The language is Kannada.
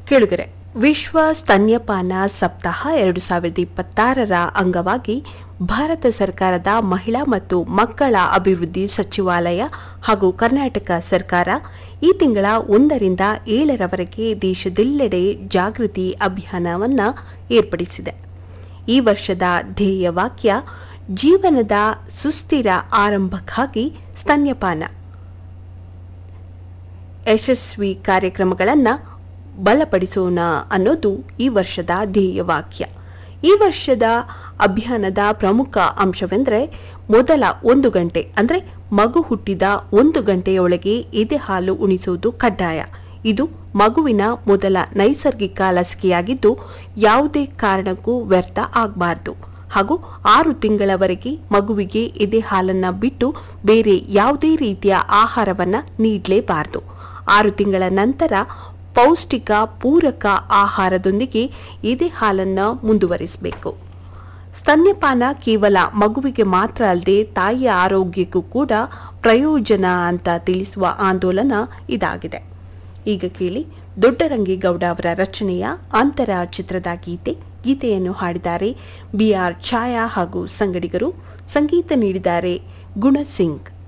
ಕೇಳುಗರೆ ವಿಶ್ವ ಸ್ತನ್ಯಪಾನ ಸಪ್ತಾಹ ಎರಡು ಸಾವಿರದ ಇಪ್ಪತ್ತಾರರ ಅಂಗವಾಗಿ ಭಾರತ ಸರ್ಕಾರದ ಮಹಿಳಾ ಮತ್ತು ಮಕ್ಕಳ ಅಭಿವೃದ್ಧಿ ಸಚಿವಾಲಯ ಹಾಗೂ ಕರ್ನಾಟಕ ಸರ್ಕಾರ ಈ ತಿಂಗಳ ಒಂದರಿಂದ ಏಳರವರೆಗೆ ದೇಶದೆಲ್ಲೆಡೆ ಜಾಗೃತಿ ಅಭಿಯಾನವನ್ನು ಏರ್ಪಡಿಸಿದೆ ಈ ವರ್ಷದ ಧ್ಯೇಯ ವಾಕ್ಯ ಜೀವನದ ಸುಸ್ಥಿರ ಆರಂಭಕ್ಕಾಗಿ ಸ್ತನ್ಯಪಾನ ಯಶಸ್ವಿ ಕಾರ್ಯಕ್ರಮಗಳನ್ನು ಬಲಪಡಿಸೋಣ ಅನ್ನೋದು ಈ ವರ್ಷದ ಧ್ಯೇಯವಾಕ್ಯ ಈ ವರ್ಷದ ಅಭಿಯಾನದ ಪ್ರಮುಖ ಅಂಶವೆಂದರೆ ಮೊದಲ ಒಂದು ಗಂಟೆ ಅಂದರೆ ಮಗು ಹುಟ್ಟಿದ ಒಂದು ಗಂಟೆಯೊಳಗೆ ಎದೆ ಹಾಲು ಉಣಿಸುವುದು ಕಡ್ಡಾಯ ಇದು ಮಗುವಿನ ಮೊದಲ ನೈಸರ್ಗಿಕ ಲಸಿಕೆಯಾಗಿದ್ದು ಯಾವುದೇ ಕಾರಣಕ್ಕೂ ವ್ಯರ್ಥ ಆಗಬಾರ್ದು ಹಾಗೂ ಆರು ತಿಂಗಳವರೆಗೆ ಮಗುವಿಗೆ ಎದೆ ಹಾಲನ್ನ ಬಿಟ್ಟು ಬೇರೆ ಯಾವುದೇ ರೀತಿಯ ಆಹಾರವನ್ನ ನೀಡಲೇಬಾರದು ಆರು ತಿಂಗಳ ನಂತರ ಪೌಷ್ಟಿಕ ಪೂರಕ ಆಹಾರದೊಂದಿಗೆ ಎದೆ ಹಾಲನ್ನು ಮುಂದುವರಿಸಬೇಕು ಸ್ತನ್ಯಪಾನ ಕೇವಲ ಮಗುವಿಗೆ ಮಾತ್ರ ಅಲ್ಲದೆ ತಾಯಿಯ ಆರೋಗ್ಯಕ್ಕೂ ಕೂಡ ಪ್ರಯೋಜನ ಅಂತ ತಿಳಿಸುವ ಆಂದೋಲನ ಇದಾಗಿದೆ ಈಗ ಕೇಳಿ ದೊಡ್ಡರಂಗೇಗೌಡ ಅವರ ರಚನೆಯ ಅಂತರ ಚಿತ್ರದ ಗೀತೆ ಗೀತೆಯನ್ನು ಹಾಡಿದ್ದಾರೆ ಬಿಆರ್ ಛಾಯಾ ಹಾಗೂ ಸಂಗಡಿಗರು ಸಂಗೀತ ನೀಡಿದ್ದಾರೆ ಗುಣಸಿಂಗ್